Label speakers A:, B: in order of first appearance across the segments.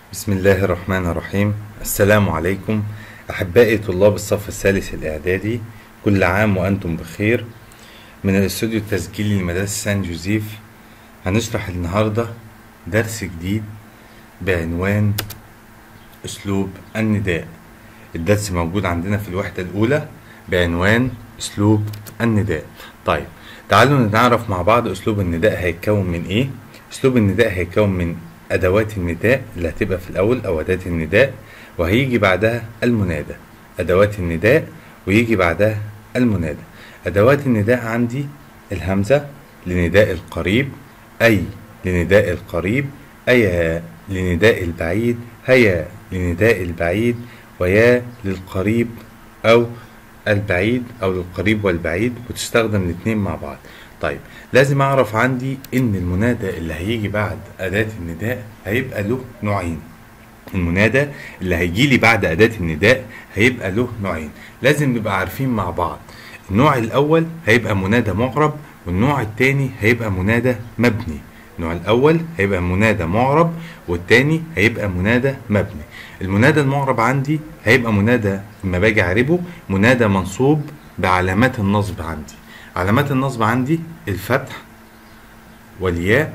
A: بسم الله الرحمن الرحيم السلام عليكم أحبائي طلاب الصف الثالث الإعدادي كل عام وأنتم بخير من الاستوديو التسجيلي لمدرسة سان جوزيف هنشرح النهاردة درس جديد بعنوان أسلوب النداء الدرس موجود عندنا في الوحدة الأولى بعنوان أسلوب النداء طيب تعالوا نعرف مع بعض أسلوب النداء هيتكون من إيه أسلوب النداء هيتكون من أدوات النداء اللي هتبقى في الأول أو أداة النداء وهيجي بعدها المنادى أدوات النداء ويجي بعدها المنادى أدوات النداء عندي الهمزة لنداء القريب أي لنداء القريب أيا لنداء البعيد هيا لنداء البعيد ويا للقريب أو البعيد أو للقريب والبعيد وتستخدم الاتنين مع بعض طيب لازم أعرف عندي إن المنادى اللي هيجي بعد أداة النداء هيبقى له نوعين المنادى اللي هيجي لي بعد أداة النداء هيبقى له نوعين لازم نبقى عارفين مع بعض النوع الأول هيبقى منادى معرب والنوع التاني هيبقى منادى مبني النوع الأول هيبقى منادى معرب والتاني هيبقى منادى مبني المنادى المعرب عندي هيبقى منادى لما باجي أعربه منادى منصوب بعلامات النصب عندي علامات النصب عندي الفتح والياء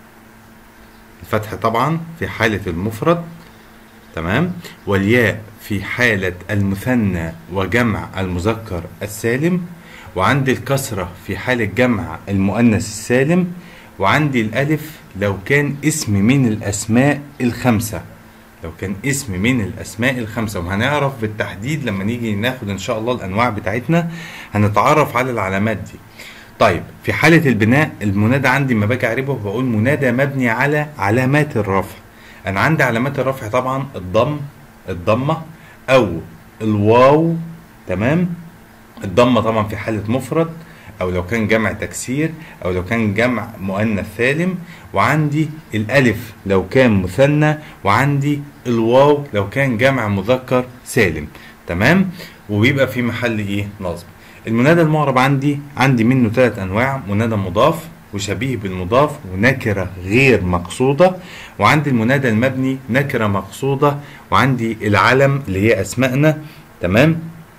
A: الفتح طبعا في حالة المفرد تمام والياء في حالة المثنى وجمع المذكر السالم وعندي الكسرة في حالة جمع المؤنث السالم وعندي الألف لو كان اسم من الأسماء الخمسة لو كان اسم من الأسماء الخمسة وهنعرف بالتحديد لما نيجي ناخد إن شاء الله الأنواع بتاعتنا هنتعرف على العلامات دي طيب في حالة البناء المنادى عندي لما باجي أعربه بقول منادى مبني على علامات الرفع أنا عندي علامات الرفع طبعا الضم الضمة أو الواو تمام الضمة طبعا في حالة مفرد أو لو كان جمع تكسير أو لو كان جمع مؤنث سالم وعندي الألف لو كان مثنى وعندي الواو لو كان جمع مذكر سالم تمام وبيبقى في محل إيه نصب المنادى المعرب عندي عندي منه ثلاث أنواع منادى مضاف وشبيه بالمضاف ونكرة غير مقصودة وعندي المنادى المبني نكرة مقصودة وعندي العلم اللي هي أسمائنا تمام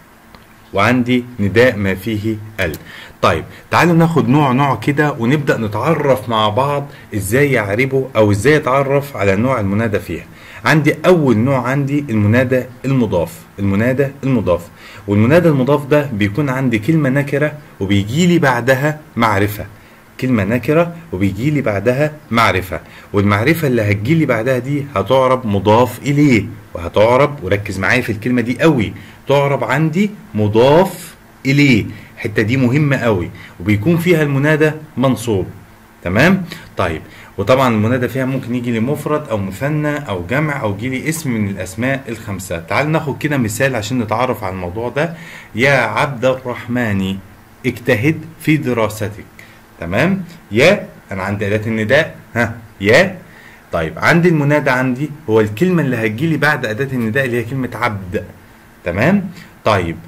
A: وعندي نداء ما فيه ال طيب تعالوا ناخد نوع نوع كده ونبدأ نتعرف مع بعض ازاي يعربه او ازاي اتعرف على نوع المنادى فيها عندي اول نوع عندي المنادى المضاف المنادى المضاف والمنادى المضاف ده بيكون عندي كلمة نكرة وبيجي لي بعدها معرفة كلمة نكرة وبيجي لي بعدها معرفة والمعرفة اللي هتجي لي بعدها دي هتعرب مضاف إليه وهتعرب وركز معايا في الكلمة دي قوي تعرب عندي مضاف إليه الحتة دي مهمة قوي وبيكون فيها المنادى منصوب تمام طيب وطبعا المنادى فيها ممكن يجي لي مفرد او مثنى او جمع او يجي لي اسم من الاسماء الخمسه تعال ناخد كده مثال عشان نتعرف على الموضوع ده يا عبد الرحمن اجتهد في دراستك تمام يا انا عندي اداه النداء ها يا طيب عندي المنادى عندي هو الكلمه اللي هتجي لي بعد اداه النداء اللي هي كلمه عبد تمام طيب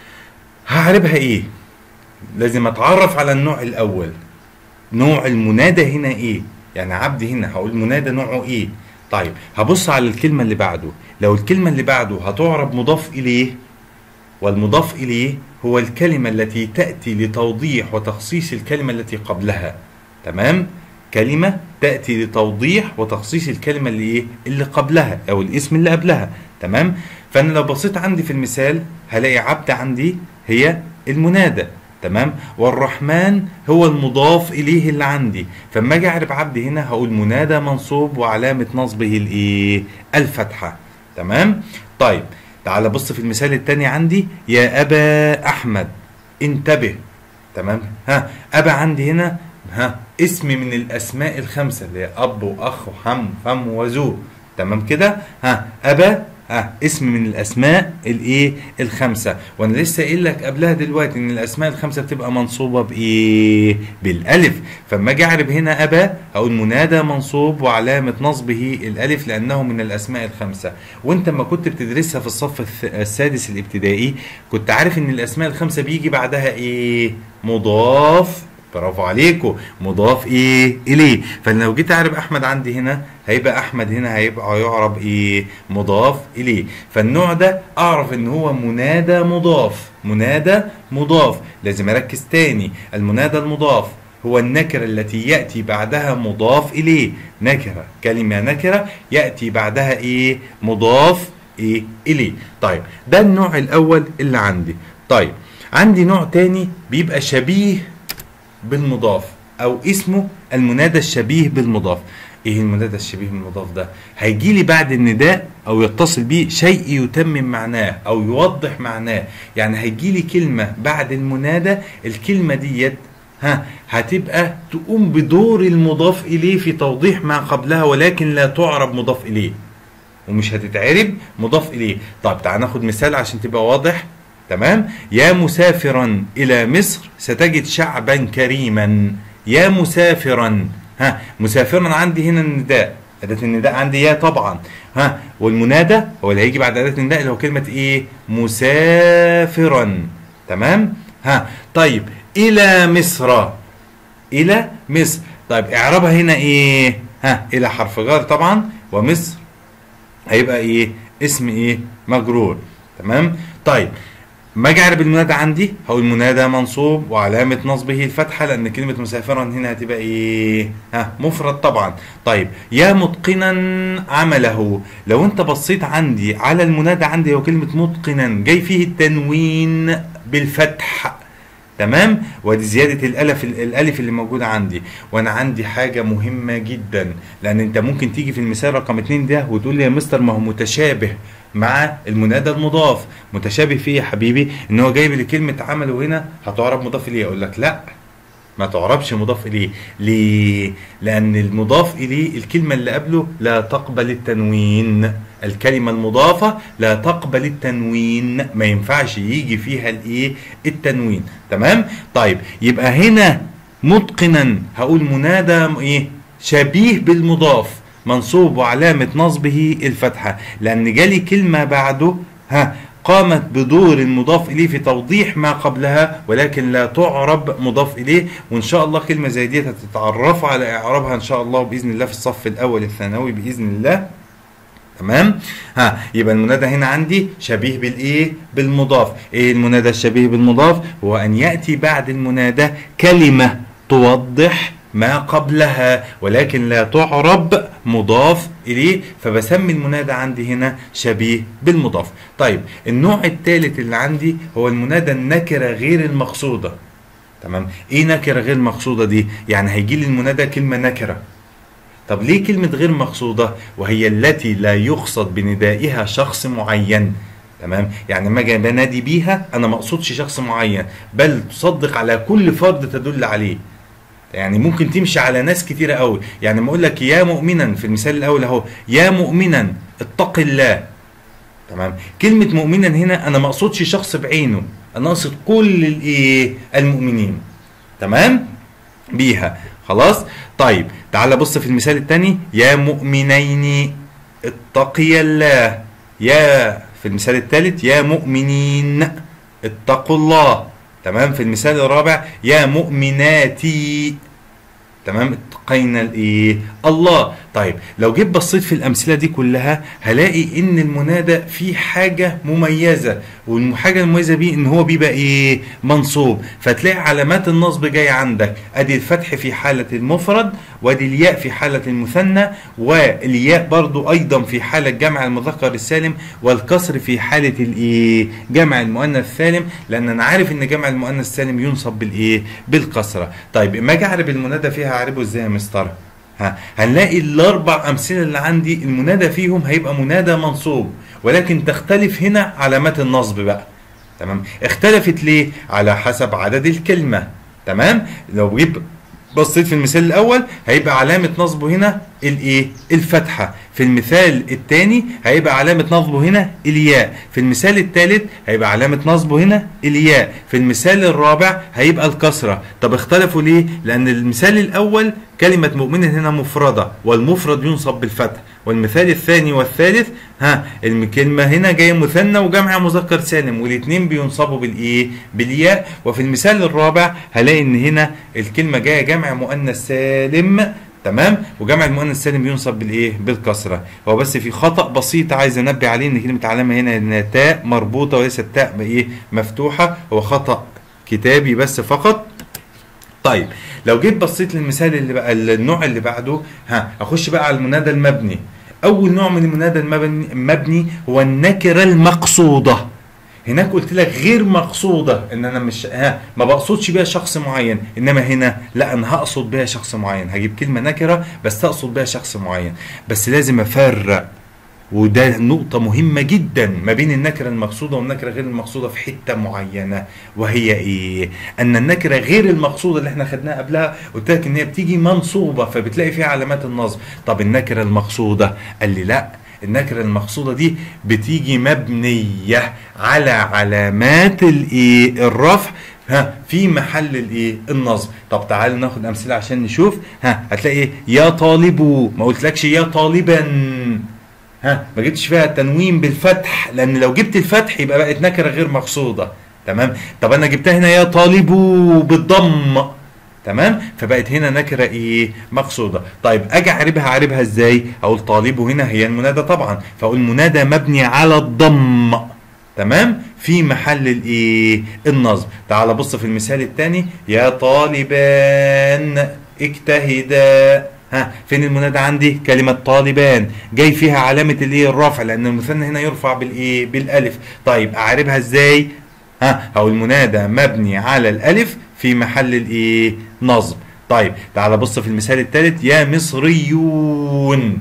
A: هعربها ايه لازم اتعرف على النوع الاول نوع المنادى هنا ايه يعني عبد هنا هقول منادى نوعه ايه طيب هبص على الكلمه اللي بعده لو الكلمه اللي بعده هتعرب مضاف اليه والمضاف اليه هو الكلمه التي تاتي لتوضيح وتخصيص الكلمه التي قبلها تمام كلمه تاتي لتوضيح وتخصيص الكلمه اللي ايه اللي قبلها او الاسم اللي قبلها تمام فانا لو بصيت عندي في المثال هلاقي عبد عندي هي المنادى تمام والرحمن هو المضاف اليه اللي عندي فلما اجي اعرف عبد هنا هقول منادى منصوب وعلامه نصبه الايه الفتحه تمام طيب تعال بص في المثال الثاني عندي يا ابا احمد انتبه تمام ها ابا عندي هنا ها اسم من الاسماء الخمسه اللي هي اب واخ وحم فم وزو تمام كده ها ابا ها اسم من الاسماء الايه الخمسه وانا لسه قايل لك قبلها دلوقتي ان الاسماء الخمسه بتبقى منصوبه بايه بالالف فاما اجي اعرب هنا ابا اقول منادى منصوب وعلامه نصبه الالف لانه من الاسماء الخمسه وانت لما كنت بتدرسها في الصف السادس الابتدائي كنت عارف ان الاسماء الخمسه بيجي بعدها ايه مضاف برافو عليكم مضاف ايه اليه فلو جيت اعرب احمد عندي هنا هيبقى احمد هنا هيبقى يعرب ايه مضاف اليه فالنوع ده اعرف ان هو منادى مضاف منادى مضاف لازم اركز تاني المنادى المضاف هو النكرة التي يأتي بعدها مضاف إليه نكرة كلمة نكرة يأتي بعدها إيه مضاف إيه إليه طيب ده النوع الأول اللي عندي طيب عندي نوع تاني بيبقى شبيه بالمضاف او اسمه المنادى الشبيه بالمضاف ايه المنادى الشبيه بالمضاف ده هيجي لي بعد النداء او يتصل بيه شيء يتمم معناه او يوضح معناه يعني هيجي لي كلمه بعد المنادى الكلمه ديت ها هتبقى تقوم بدور المضاف اليه في توضيح ما قبلها ولكن لا تعرب مضاف اليه ومش هتتعرب مضاف اليه طب تعال ناخد مثال عشان تبقى واضح تمام يا مسافرا الى مصر ستجد شعبا كريما يا مسافرا ها مسافرا عندي هنا النداء أداة النداء عندي يا طبعا ها والمنادى هو اللي هيجي بعد أداة النداء اللي هو كلمة إيه؟ مسافرا تمام؟ ها طيب إلى مصر إلى مصر طيب إعرابها هنا إيه؟ ها إلى حرف جر طبعا ومصر هيبقى إيه؟ اسم إيه؟ مجرور تمام؟ طيب ما اجي اعرب المنادى عندي هقول المنادى منصوب وعلامة نصبه الفتحة لأن كلمة مسافرا هنا هتبقى إيه؟ ها مفرد طبعا. طيب يا متقنا عمله لو أنت بصيت عندي على المنادى عندي هو كلمة متقنا جاي فيه التنوين بالفتح تمام ودي زيادة الألف الألف اللي موجودة عندي وأنا عندي حاجة مهمة جدا لأن أنت ممكن تيجي في المثال رقم اتنين ده وتقول لي يا مستر ما هو متشابه مع المنادى المضاف متشابه فيه يا حبيبي ان هو جايب لي كلمه عمله هنا هتعرب مضاف اليه اقول لك لا ما تعربش مضاف اليه ليه لان المضاف اليه الكلمه اللي قبله لا تقبل التنوين الكلمة المضافة لا تقبل التنوين ما ينفعش يجي فيها الايه التنوين تمام طيب يبقى هنا متقنا هقول منادى ايه شبيه بالمضاف منصوب وعلامة نصبه الفتحة لأن جالي كلمة بعده ها قامت بدور المضاف إليه في توضيح ما قبلها ولكن لا تعرب مضاف إليه وإن شاء الله كلمة زي دي هتتعرفوا على إعرابها إن شاء الله بإذن الله في الصف الأول الثانوي بإذن الله تمام ها يبقى المنادى هنا عندي شبيه بالايه بالمضاف ايه المنادى الشبيه بالمضاف هو ان ياتي بعد المنادى كلمه توضح ما قبلها ولكن لا تعرب مضاف إليه فبسمي المنادى عندي هنا شبيه بالمضاف طيب النوع الثالث اللي عندي هو المنادى النكرة غير المقصودة تمام ايه نكرة غير مقصودة دي يعني هيجي لي المنادى كلمة نكرة طب ليه كلمة غير مقصودة وهي التي لا يقصد بندائها شخص معين تمام يعني لما اجي بنادي بيها انا ما اقصدش شخص معين بل تصدق على كل فرد تدل عليه يعني ممكن تمشي على ناس كتيرة قوي يعني ما اقول لك يا مؤمنا في المثال الاول اهو يا مؤمنا اتق الله تمام كلمة مؤمنا هنا انا ما اقصدش شخص بعينه انا اقصد كل الايه المؤمنين تمام بيها خلاص طيب تعال بص في المثال الثاني يا مؤمنين اتقي الله يا في المثال الثالث يا مؤمنين اتقوا الله تمام في المثال الرابع يا مؤمناتي تمام اتقينا الايه الله طيب لو جيت بصيت في الامثله دي كلها هلاقي ان المنادى فيه حاجه مميزه والحاجه المميزه بيه ان هو بيبقى ايه منصوب فتلاقي علامات النصب جايه عندك ادي الفتح في حاله المفرد وادي الياء في حاله المثنى والياء برضو ايضا في حاله جمع المذكر السالم والكسر في حاله الايه جمع المؤنث السالم لان انا عارف ان جمع المؤنث السالم ينصب بالايه بالكسره طيب اما اجي اعرب المنادى فيها اعربه ازاي يا مستر ها هنلاقي الاربع امثله اللي عندي المنادى فيهم هيبقى منادى منصوب ولكن تختلف هنا علامات النصب بقى تمام اختلفت ليه على حسب عدد الكلمه تمام لو جيت بصيت في المثال الاول هيبقى علامه نصبه هنا الايه الفتحه في المثال الثاني هيبقى علامه نصبه هنا الياء في المثال الثالث هيبقى علامه نصبه هنا الياء في المثال الرابع هيبقى الكسره طب اختلفوا ليه لان المثال الاول كلمه مؤمن هنا مفرده والمفرد ينصب بالفتح والمثال الثاني والثالث ها الكلمة هنا جاية مثنى وجمع مذكر سالم والاثنين بينصبوا بالايه بالياء وفي المثال الرابع هلاقي ان هنا الكلمة جاية جمع مؤنث سالم تمام وجمع المؤنث السالم بينصب بالايه بالكسره هو بس في خطا بسيط عايز انبه عليه ان كلمه علامه هنا انها تاء مربوطه وليست تاء ايه مفتوحه هو خطا كتابي بس فقط طيب لو جيت بصيت للمثال اللي بقى النوع اللي بعده ها اخش بقى على المنادى المبني اول نوع من المنادى المبني المبني هو النكره المقصوده هناك قلت لك غير مقصوده ان انا مش ها ما بقصدش بيها شخص معين انما هنا لا انا هقصد بيها شخص معين هجيب كلمه نكره بس اقصد بيها شخص معين بس لازم افرق وده نقطة مهمة جدا ما بين النكرة المقصودة والنكرة غير المقصودة في حتة معينة وهي ايه؟ أن النكرة غير المقصودة اللي احنا خدناها قبلها قلت لك إن هي بتيجي منصوبة فبتلاقي فيها علامات النصب، طب النكرة المقصودة قال لي لا النكرة المقصودة دي بتيجي مبنية على علامات الايه؟ الرفع ها في محل الايه النصب طب تعال ناخد امثله عشان نشوف ها هتلاقي ايه يا طالب ما قلتلكش يا طالبا ها ما جبتش فيها التنوين بالفتح لان لو جبت الفتح يبقى بقت نكره غير مقصوده تمام طب انا جبتها هنا يا طالب بالضم تمام فبقت هنا نكره ايه مقصوده طيب اجي اعربها اعربها ازاي اقول طالب هنا هي المنادى طبعا فاقول منادى مبني على الضم تمام في محل الايه النصب تعال بص في المثال الثاني يا طالبان اجتهدا ها فين المنادى عندي كلمة طالبان جاي فيها علامة الايه الرفع لأن المثنى هنا يرفع بالايه بالألف طيب أعربها ازاي ها أو المنادى مبني على الألف في محل الايه نصب طيب تعال بص في المثال الثالث يا مصريون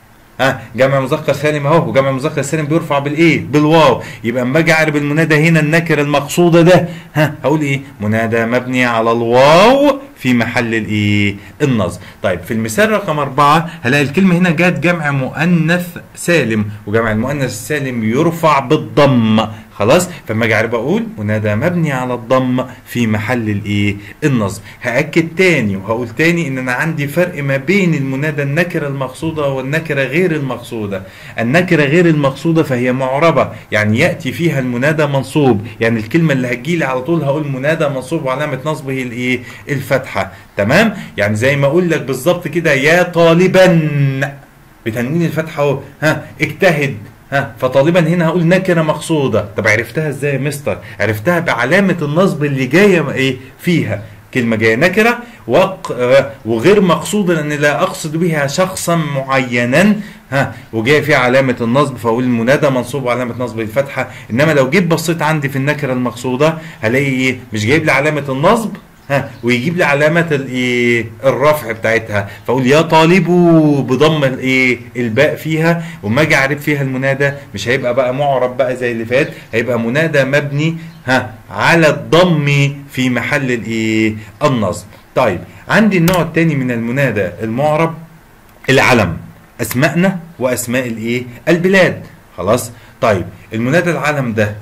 A: ها جمع مذكر سالم اهو وجمع مذكر سالم بيرفع بالايه بالواو يبقى اما اجي اعرب المنادى هنا النكر المقصوده ده ها هقول ايه منادى مبني على الواو في محل الايه النصب طيب في المثال رقم أربعة هلاقي الكلمة هنا جت جمع مؤنث سالم وجمع المؤنث السالم يرفع بالضم خلاص فلما اجي اعرب اقول منادى مبني على الضم في محل الايه النصب هاكد تاني وهقول تاني ان انا عندي فرق ما بين المنادى النكره المقصوده والنكره غير المقصوده النكره غير المقصوده فهي معربه يعني ياتي فيها المنادى منصوب يعني الكلمه اللي هتجيلي على طول هقول منادى منصوب وعلامه نصبه الايه الفتحه تمام يعني زي ما اقول لك بالظبط كده يا طالبا بتنوين الفتحه اهو ها اجتهد ها فطالبا هنا هقول نكره مقصوده طب عرفتها ازاي يا مستر عرفتها بعلامه النصب اللي جايه ايه فيها كلمة جاية نكرة وق... وغير مقصودة لأن لا أقصد بها شخصا معينا ها وجاي فيها علامة النصب فأقول المنادى منصوب وعلامة نصب الفتحة إنما لو جيت بصيت عندي في النكرة المقصودة هلاقي إيه مش جايب لي علامة النصب ها ويجيب لي علامة الايه الرفع بتاعتها فاقول يا طالب بضم الايه الباء فيها وما اجي اعرب فيها المنادى مش هيبقى بقى معرب بقى زي اللي فات هيبقى منادى مبني ها على الضم في محل الايه النصب طيب عندي النوع الثاني من المنادى المعرب العلم اسماءنا واسماء الايه البلاد خلاص طيب المنادى العلم ده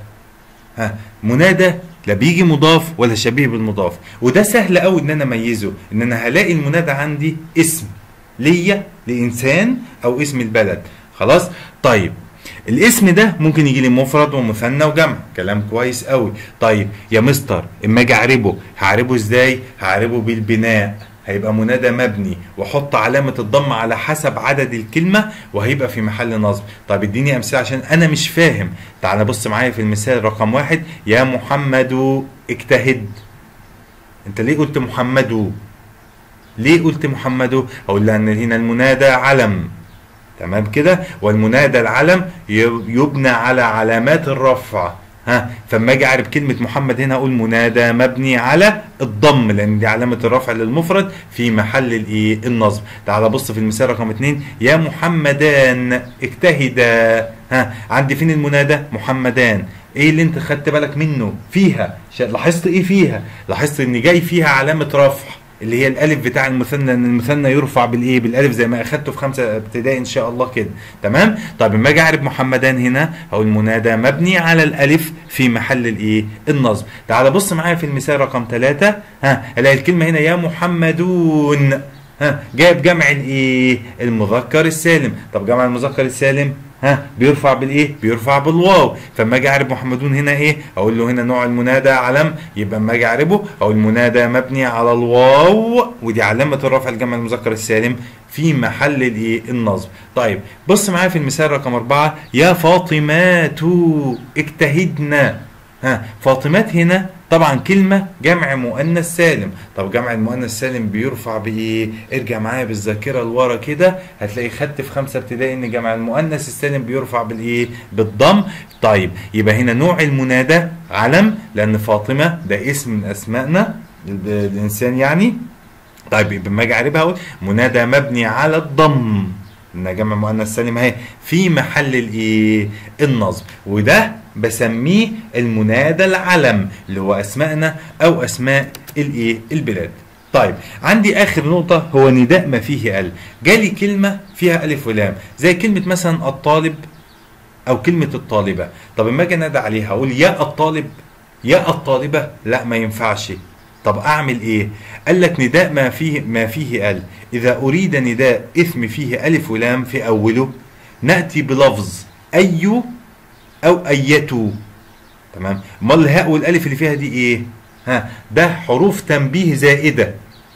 A: ها منادى لا بيجي مضاف ولا شبيه بالمضاف وده سهل قوي ان انا اميزه ان انا هلاقي المنادى عندي اسم ليا لانسان او اسم البلد خلاص طيب الاسم ده ممكن يجي لي مفرد ومثنى وجمع كلام كويس قوي طيب يا مستر اما اجي اعربه هعربه ازاي هعربه بالبناء هيبقى منادى مبني واحط علامة الضم على حسب عدد الكلمة وهيبقى في محل نصب طيب اديني امثله عشان انا مش فاهم تعال بص معايا في المثال رقم واحد يا محمد اجتهد انت ليه قلت محمد ليه قلت محمد اقول لان هنا المنادى علم تمام كده والمنادى العلم يبنى على علامات الرفع ها فما اجي اعرف كلمه محمد هنا اقول منادى مبني على الضم لان دي علامه الرفع للمفرد في محل الايه النصب تعال بص في المثال رقم اثنين يا محمدان اجتهدا ها عندي فين المنادى محمدان ايه اللي انت خدت بالك منه فيها لاحظت ايه فيها لاحظت ان جاي فيها علامه رفع اللي هي الالف بتاع المثنى ان المثنى يرفع بالايه بالالف زي ما اخدته في خمسه ابتدائي ان شاء الله كده تمام طيب لما اجي اعرف محمدان هنا هقول منادى مبني على الالف في محل الايه النصب تعال بص معايا في المثال رقم ثلاثة ها الاقي الكلمه هنا يا محمدون ها جايب جمع الايه المذكر السالم طب جمع المذكر السالم ها بيرفع بالايه بيرفع بالواو فاما اجي اعرب محمدون هنا ايه اقول له هنا نوع المنادى علم يبقى اما اجي اعربه او المنادى مبني على الواو ودي علامه الرفع الجمع المذكر السالم في محل الايه النصب طيب بص معايا في المثال رقم أربعة يا فاطمات اجتهدنا ها فاطمات هنا طبعا كلمة جمع مؤنث سالم طب جمع المؤنث سالم بيرفع بايه ارجع معايا بالذاكرة لورا كده هتلاقي خدت في خمسة ابتدائي ان جمع المؤنث السالم بيرفع بالايه بالضم طيب يبقى هنا نوع المنادى علم لان فاطمة ده اسم من اسمائنا الانسان يعني طيب يبقى لما اجي اعربها اقول منادى مبني على الضم ان جمع مؤنث سالم اهي في محل الايه النصب وده بسميه المنادى العلم اللي هو اسمائنا او اسماء الايه البلاد طيب عندي اخر نقطه هو نداء ما فيه ال جالي كلمه فيها الف ولام زي كلمه مثلا الطالب او كلمه الطالبه طب اما اجي انادى عليها اقول يا الطالب يا الطالبه لا ما ينفعش طب اعمل ايه قال لك نداء ما فيه ما فيه ال اذا اريد نداء اسم فيه الف ولام في اوله ناتي بلفظ اي او ايتو تمام امال الهاء والالف اللي فيها دي ايه ها ده حروف تنبيه زائده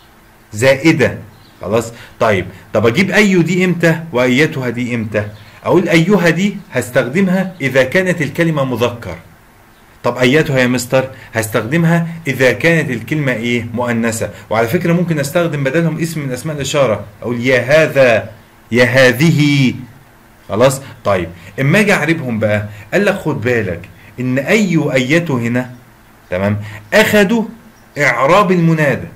A: زائده خلاص طيب طب اجيب ايو دي امتى وايتها دي امتى اقول ايها دي هستخدمها اذا كانت الكلمه مذكر طب ايتها يا مستر هستخدمها اذا كانت الكلمه ايه مؤنثه وعلى فكره ممكن استخدم بدلهم اسم من اسماء الاشاره اقول يا هذا يا هذه خلاص طيب اما اجي اعربهم بقى قال لك خد بالك ان اي وايته هنا تمام اخدوا اعراب المنادى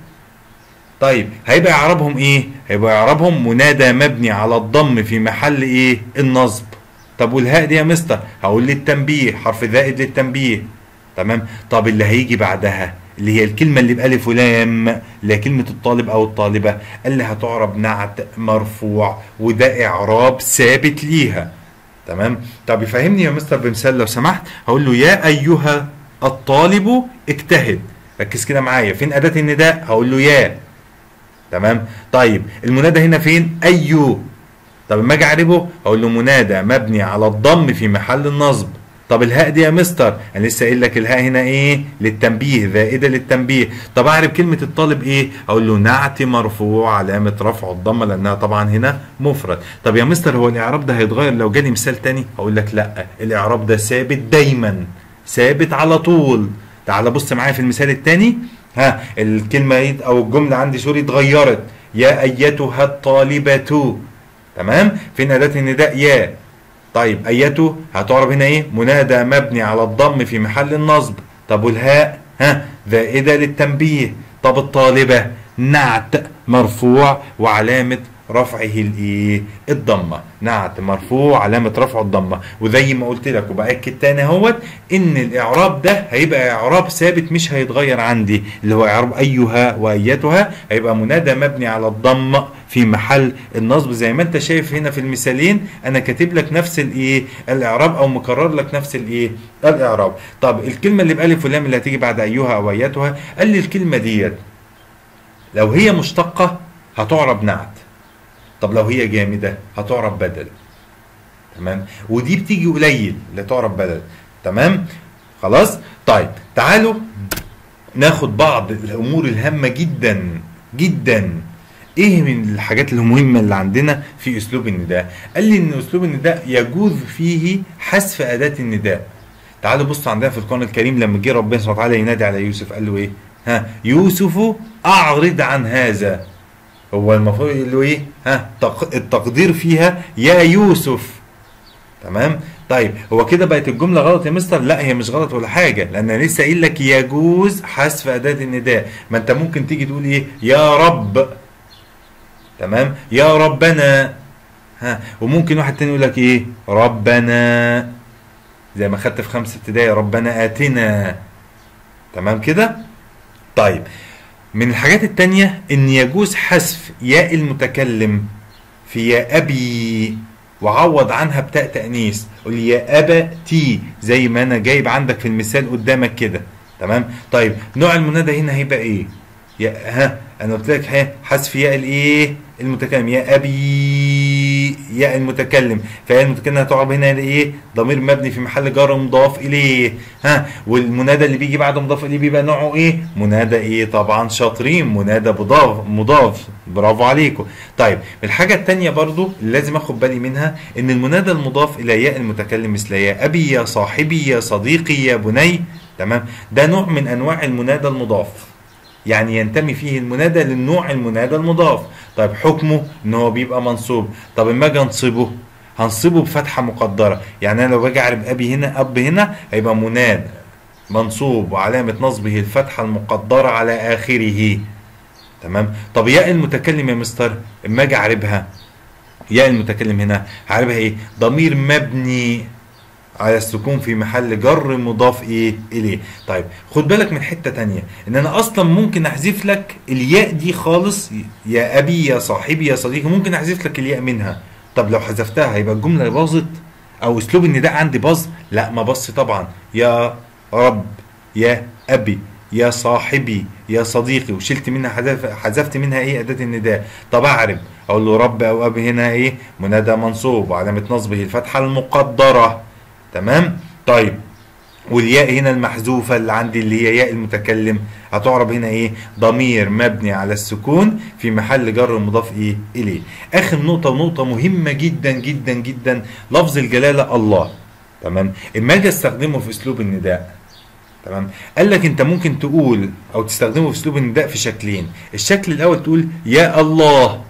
A: طيب هيبقى اعرابهم ايه هيبقى اعرابهم منادى مبني على الضم في محل ايه النصب طب والهاء دي يا مستر هقول للتنبيه حرف زائد للتنبيه تمام طب اللي هيجي بعدها اللي هي الكلمة اللي بألف ولام اللي هي كلمة الطالب أو الطالبة اللي هتعرب نعت مرفوع وده إعراب ثابت ليها تمام طب يفهمني يا مستر بمثال لو سمحت هقول له يا أيها الطالب اجتهد ركز كده معايا فين أداة النداء هقول له يا تمام طيب المنادى هنا فين أيو طب لما اجي اعربه اقول له منادى مبني على الضم في محل النصب طب الهاء دي يا مستر انا لسه قايل لك الهاء هنا ايه للتنبيه زائده للتنبيه طب اعرف كلمه الطالب ايه اقول له نعت مرفوع علامه رفع الضمه لانها طبعا هنا مفرد طب يا مستر هو الاعراب ده هيتغير لو جالي مثال تاني اقول لك لا الاعراب ده ثابت دايما ثابت على طول تعال بص معايا في المثال التاني ها الكلمه ايه او الجمله عندي سوري اتغيرت يا ايتها الطالبه تمام فين اداه النداء يا طيب ايته هتعرب هنا ايه منادى مبني على الضم في محل النصب طب والهاء ها زائده للتنبيه طب الطالبه نعت مرفوع وعلامه رفعه الايه الضمه نعت مرفوع علامه رفع الضمه وزي ما قلت لك وباكد تاني اهوت ان الاعراب ده هيبقى اعراب ثابت مش هيتغير عندي اللي هو اعراب ايها وايتها هيبقى منادى مبني على الضم في محل النصب زي ما انت شايف هنا في المثالين انا كاتب لك نفس الايه الاعراب او مكرر لك نفس الايه الاعراب طب الكلمه اللي بالف ولام اللي هتيجي بعد ايها او ايتها قال لي الكلمه ديت لو هي مشتقه هتعرب نعت طب لو هي جامده هتعرب بدل تمام ودي بتيجي قليل اللي تعرب بدل تمام خلاص طيب تعالوا ناخد بعض الامور الهامه جدا جدا ايه من الحاجات المهمه اللي عندنا في اسلوب النداء قال لي ان اسلوب النداء يجوز فيه حذف اداه النداء تعالوا بصوا عندنا في القران الكريم لما جه ربنا سبحانه وتعالى ينادي على يوسف قال له ايه ها يوسف اعرض عن هذا هو المفروض يقول له ايه ها التقدير فيها يا يوسف تمام طيب هو كده بقت الجمله غلط يا مستر لا هي مش غلط ولا حاجه لان انا لسه قايل لك يجوز حذف اداه النداء ما انت ممكن تيجي تقول ايه يا رب تمام يا ربنا ها وممكن واحد تاني يقول لك ايه ربنا زي ما خدت في خمسه ابتدائي ربنا اتنا تمام كده طيب من الحاجات التانية ان يجوز حذف ياء المتكلم في يا ابي وعوض عنها بتاء تأنيث قول يا أبتي زي ما أنا جايب عندك في المثال قدامك كده تمام طيب نوع المنادى هنا هيبقى إيه يا ها انا قلت لك ها حذف ياء الايه المتكلم يا ابي ياء المتكلم فياء المتكلم هتعرب هنا ايه ضمير مبني في محل جر مضاف اليه ها والمنادى اللي بيجي بعد مضاف اليه بيبقى نوعه ايه منادى ايه طبعا شاطرين منادى مضاف مضاف برافو عليكم طيب الحاجه الثانيه برضو اللي لازم اخد بالي منها ان المنادى المضاف الى ياء المتكلم مثل يا ابي يا صاحبي يا صديقي يا بني تمام ده نوع من انواع المنادى المضاف يعني ينتمي فيه المنادى للنوع المنادى المضاف طيب حكمه ان هو بيبقى منصوب طب اما اجي انصبه هنصبه بفتحه مقدره يعني انا لو باجي اعرف ابي هنا اب هنا هيبقى منادى منصوب وعلامه نصبه الفتحه المقدره على اخره تمام طب ياء المتكلم يا مستر اما اجي اعربها ياء المتكلم هنا هعربها ايه ضمير مبني على السكون في محل جر مضاف ايه اليه طيب خد بالك من حته تانية ان انا اصلا ممكن احذف لك الياء دي خالص يا ابي يا صاحبي يا صديقي ممكن احذف لك الياء منها طب لو حذفتها هيبقى الجمله باظت او اسلوب النداء عندي باظ لا ما باظش طبعا يا رب يا ابي يا صاحبي يا صديقي وشلت منها حذف حذفت منها ايه اداه النداء طب اعرب اقول له رب او ابي هنا ايه منادى منصوب وعلامه نصبه الفتحه المقدره تمام طيب والياء هنا المحذوفة اللي عندي اللي هي ياء المتكلم هتعرب هنا ايه ضمير مبني على السكون في محل جر مضاف ايه اليه اخر نقطة ونقطة مهمة جدا جدا جدا لفظ الجلالة الله تمام اما اجي استخدمه في اسلوب النداء تمام قال لك انت ممكن تقول او تستخدمه في اسلوب النداء في شكلين الشكل الاول تقول يا الله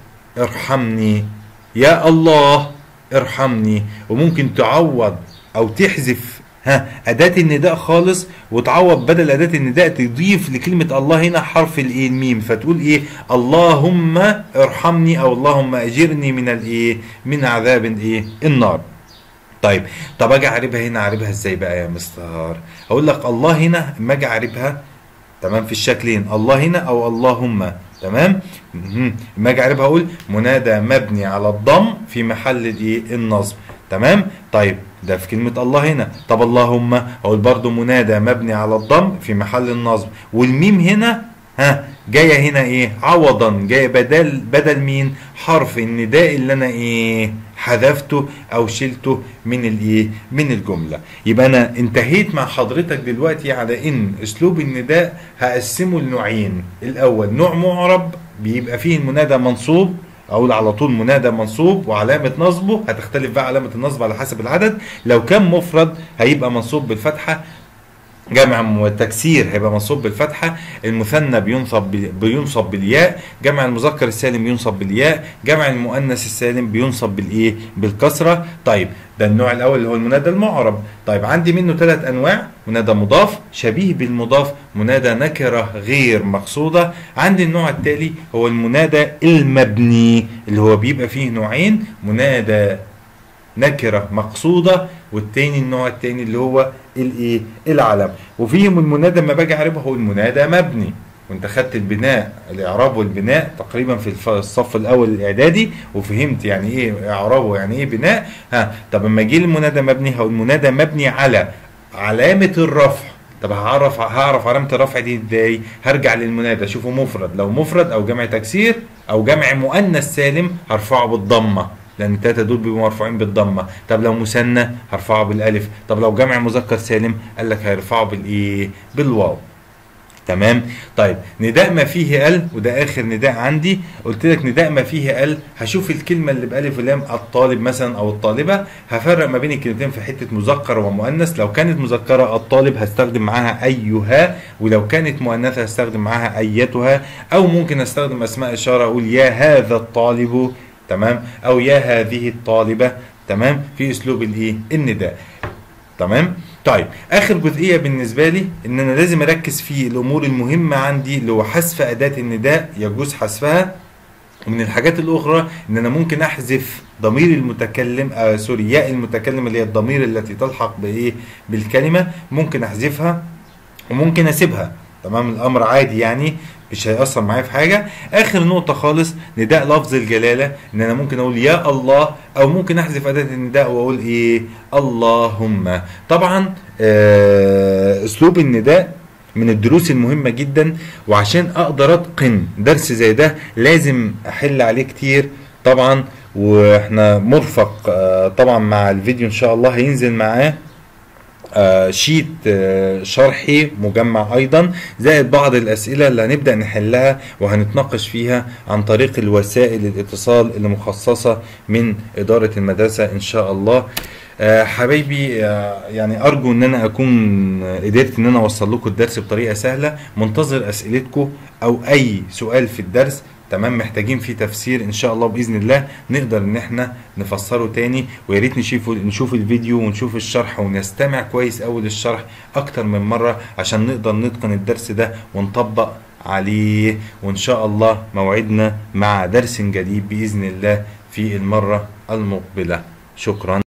A: ارحمني يا الله ارحمني وممكن تعوض او تحذف ها اداه النداء خالص وتعوض بدل اداه النداء تضيف لكلمه الله هنا حرف الايه الميم فتقول ايه اللهم ارحمني او اللهم اجرني من الايه من عذاب الايه النار طيب طب اجي اعربها هنا اعربها ازاي بقى يا مستر اقول لك الله هنا اما اجي اعربها تمام في الشكلين الله هنا او اللهم تمام اما اجي اعربها اقول منادى مبني على الضم في محل الايه النصب تمام طيب ده في كلمة الله هنا طب اللهم أقول برضو منادى مبني على الضم في محل النصب والميم هنا ها جاية هنا ايه عوضا جاية بدل بدل مين حرف النداء اللي انا ايه حذفته او شلته من الايه من الجمله يبقى انا انتهيت مع حضرتك دلوقتي على ان اسلوب النداء هقسمه لنوعين الاول نوع معرب بيبقى فيه المنادى منصوب اقول على طول منادى منصوب وعلامه نصبه هتختلف بقى علامه النصب على حسب العدد لو كان مفرد هيبقى منصوب بالفتحه جمع تكسير هيبقى منصوب بالفتحه المثنى بينصب بينصب بالياء جمع المذكر السالم بينصب بالياء جمع المؤنث السالم بينصب بالايه بالكسره طيب ده النوع الاول اللي هو المنادى المعرب طيب عندي منه ثلاث انواع منادى مضاف شبيه بالمضاف منادى نكره غير مقصوده عندي النوع التالي هو المنادى المبني اللي هو بيبقى فيه نوعين منادى نكره مقصوده والتاني النوع التاني اللي هو الايه العلم وفيهم المنادى لما باجي اعربه هو المنادى مبني وانت خدت البناء الاعراب والبناء تقريبا في الصف الاول الاعدادي وفهمت يعني ايه اعراب ويعني ايه بناء ها طب اما اجي المنادى مبني هو المنادى مبني على علامه الرفع طب هعرف هعرف علامه الرفع دي ازاي هرجع للمنادى اشوفه مفرد لو مفرد او جمع تكسير او جمع مؤنث سالم هرفعه بالضمه لان التلاته دول بيبقوا مرفوعين بالضمه طب لو مثنى هرفعه بالالف طب لو جمع مذكر سالم قال لك هيرفعه بالايه بالواو تمام طيب نداء ما فيه ال وده اخر نداء عندي قلت لك نداء ما فيه ال هشوف الكلمه اللي بالف ولام الطالب مثلا او الطالبه هفرق ما بين الكلمتين في حته مذكر ومؤنث لو كانت مذكره الطالب هستخدم معاها ايها ولو كانت مؤنثه هستخدم معاها ايتها او ممكن استخدم اسماء اشاره اقول يا هذا الطالب تمام او يا هذه الطالبه تمام في اسلوب الايه النداء تمام طيب اخر جزئيه بالنسبه لي ان انا لازم اركز في الامور المهمه عندي اللي هو حذف اداه النداء يجوز حذفها ومن الحاجات الاخرى ان انا ممكن احذف ضمير المتكلم آه سوري ياء المتكلم اللي هي الضمير التي تلحق بايه بالكلمه ممكن احذفها وممكن اسيبها تمام الامر عادي يعني مش هيأثر معايا في حاجة آخر نقطة خالص نداء لفظ الجلالة إن أنا ممكن أقول يا الله أو ممكن أحذف أداة النداء وأقول إيه اللهم طبعا آه أسلوب النداء من الدروس المهمة جدا وعشان اقدر اتقن درس زي ده لازم احل عليه كتير طبعا واحنا مرفق آه، طبعا مع الفيديو ان شاء الله هينزل معاه آه، شيت آه، شرحي مجمع ايضا زائد بعض الاسئله اللي هنبدا نحلها وهنتناقش فيها عن طريق الوسائل الاتصال اللي مخصصه من اداره المدرسه ان شاء الله آه، حبايبي آه، يعني ارجو ان انا اكون قدرت ان انا اوصل لكم الدرس بطريقه سهله منتظر اسئلتكم او اي سؤال في الدرس تمام محتاجين فيه تفسير ان شاء الله باذن الله نقدر ان احنا نفسره تاني ويا ريت نشوف نشوف الفيديو ونشوف الشرح ونستمع كويس قوي للشرح اكتر من مره عشان نقدر نتقن الدرس ده ونطبق عليه وان شاء الله موعدنا مع درس جديد باذن الله في المره المقبله شكرا